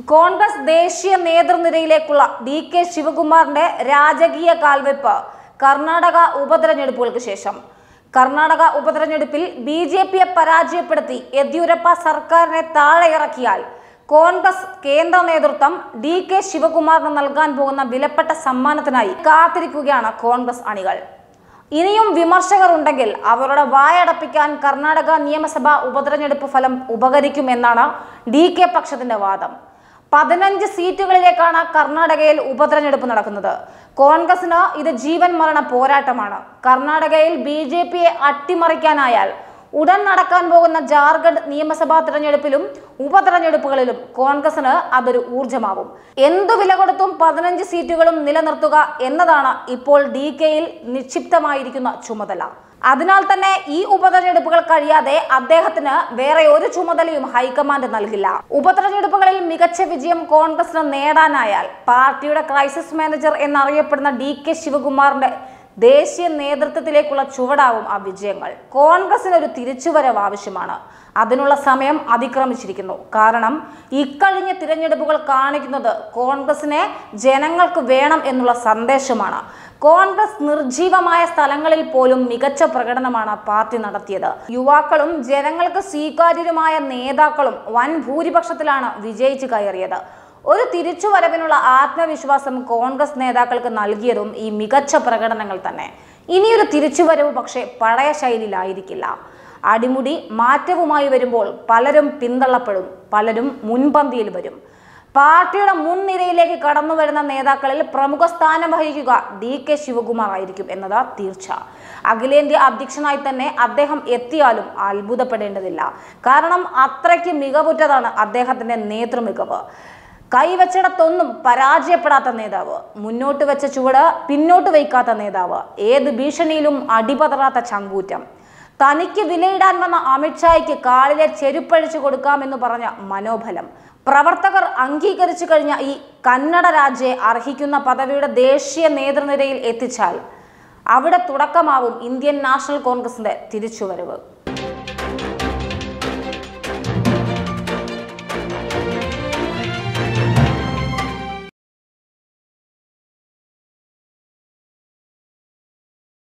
കോൺഗ്രസ് ദേശീയ നേതൃനിരയിലേക്കുള്ള D K ശിവകുമാറിന്റെ രാജകീയ കാൽവെപ്പ് കർണാടക ഉപതെരഞ്ഞെടുപ്പുകൾക്ക് ശേഷം കർണാടക ഉപതെരഞ്ഞെടുപ്പിൽ ബി ജെ പിയെ പരാജയപ്പെടുത്തി യെദ്യൂരപ്പ സർക്കാരിനെ താഴെ ഇറക്കിയാൽ കോൺഗ്രസ് കേന്ദ്ര നേതൃത്വം ഡി കെ ശിവകുമാറിന് നൽകാൻ പോകുന്ന വിലപ്പെട്ട സമ്മാനത്തിനായി കാത്തിരിക്കുകയാണ് കോൺഗ്രസ് അണികൾ ഇനിയും വിമർശകർ ഉണ്ടെങ്കിൽ അവരുടെ വായടപ്പിക്കാൻ കർണാടക നിയമസഭാ ഉപതെരഞ്ഞെടുപ്പ് ഫലം ഉപകരിക്കുമെന്നാണ് ഡി കെ പക്ഷത്തിന്റെ വാദം പതിനഞ്ച് സീറ്റുകളിലേക്കാണ് കർണാടകയിൽ ഉപതെരഞ്ഞെടുപ്പ് നടക്കുന്നത് കോൺഗ്രസിന് ഇത് ജീവൻ മരണ പോരാട്ടമാണ് കർണാടകയിൽ ബി ജെ പിയെ അട്ടിമറിക്കാനായാൽ ഉടൻ നടക്കാൻ പോകുന്ന ജാർഖണ്ഡ് നിയമസഭാ തിരഞ്ഞെടുപ്പിലും ഉപതെരഞ്ഞെടുപ്പുകളിലും കോൺഗ്രസിന് അതൊരു ഊർജമാവും എന്തു വില കൊടുത്തും പതിനഞ്ച് സീറ്റുകളും നിലനിർത്തുക എന്നതാണ് ഇപ്പോൾ ഡി കെയിൽ നിക്ഷിപ്തമായിരിക്കുന്ന ചുമതല അതിനാൽ തന്നെ ഈ ഉപതെരഞ്ഞെടുപ്പുകൾ കഴിയാതെ അദ്ദേഹത്തിന് വേറെ ഒരു ചുമതലയും ഹൈക്കമാൻഡ് നൽകില്ല ഉപതെരഞ്ഞെടുപ്പുകളിൽ മികച്ച വിജയം കോൺഗ്രസിന് നേടാനായാൽ പാർട്ടിയുടെ ക്രൈസിസ് മാനേജർ എന്നറിയപ്പെടുന്ന ഡി കെ ശിവകുമാറിന്റെ ദേശീയ നേതൃത്വത്തിലേക്കുള്ള ചുവടാവും ആ വിജയങ്ങൾ കോൺഗ്രസിന് ഒരു തിരിച്ചുവരവ് ആവശ്യമാണ് അതിനുള്ള സമയം അതിക്രമിച്ചിരിക്കുന്നു കാരണം ഇക്കഴിഞ്ഞ തിരഞ്ഞെടുപ്പുകൾ കാണിക്കുന്നത് കോൺഗ്രസിനെ ജനങ്ങൾക്ക് വേണം എന്നുള്ള സന്ദേശമാണ് കോൺഗ്രസ് നിർജീവമായ സ്ഥലങ്ങളിൽ പോലും മികച്ച പ്രകടനമാണ് പാർട്ടി നടത്തിയത് യുവാക്കളും ജനങ്ങൾക്ക് സ്വീകാര്യരുമായ നേതാക്കളും വൻ ഭൂരിപക്ഷത്തിലാണ് വിജയിച്ചു കയറിയത് ഒരു തിരിച്ചുവരവിനുള്ള ആത്മവിശ്വാസം കോൺഗ്രസ് നേതാക്കൾക്ക് നൽകിയതും ഈ മികച്ച പ്രകടനങ്ങൾ തന്നെ ഇനിയൊരു തിരിച്ചുവരവ് പക്ഷേ പഴയ ശൈലിയിലായിരിക്കില്ല അടിമുടി മാറ്റവുമായി വരുമ്പോൾ പലരും പിന്തള്ളപ്പെടും പലരും മുൻപന്തിയിൽ വരും പാർട്ടിയുടെ മുൻനിരയിലേക്ക് കടന്നു വരുന്ന നേതാക്കളിൽ പ്രമുഖ സ്ഥാനം വഹിക്കുക ഡി കെ ശിവകുമാർ ആയിരിക്കും എന്നത് തീർച്ച അഖിലേന്ത്യാ അധ്യക്ഷനായി തന്നെ അദ്ദേഹം എത്തിയാലും അത്ഭുതപ്പെടേണ്ടതില്ല കാരണം അത്രയ്ക്ക് മികവുറ്റതാണ് അദ്ദേഹത്തിന്റെ നേതൃമികവ് കൈവച്ചിടത്തൊന്നും പരാജയപ്പെടാത്ത നേതാവ് മുന്നോട്ട് വെച്ച ചുവട് പിന്നോട്ട് വയ്ക്കാത്ത നേതാവ് ഏത് ഭീഷണിയിലും അടിപതറാത്ത ചങ്കൂറ്റം തനിക്ക് വിലയിടാൻ വന്ന അമിത്ഷായ്ക്ക് കാലിലെ ചെരുപ്പഴിച്ചു കൊടുക്കാമെന്ന് പറഞ്ഞ മനോബലം പ്രവർത്തകർ അംഗീകരിച്ചു കഴിഞ്ഞ ഈ കന്നഡ രാജ്യെ അർഹിക്കുന്ന പദവിയുടെ ദേശീയ നേതൃനിരയിൽ എത്തിച്ചാൽ അവിടെ തുടക്കമാവും ഇന്ത്യൻ നാഷണൽ കോൺഗ്രസിന്റെ തിരിച്ചുവരവ്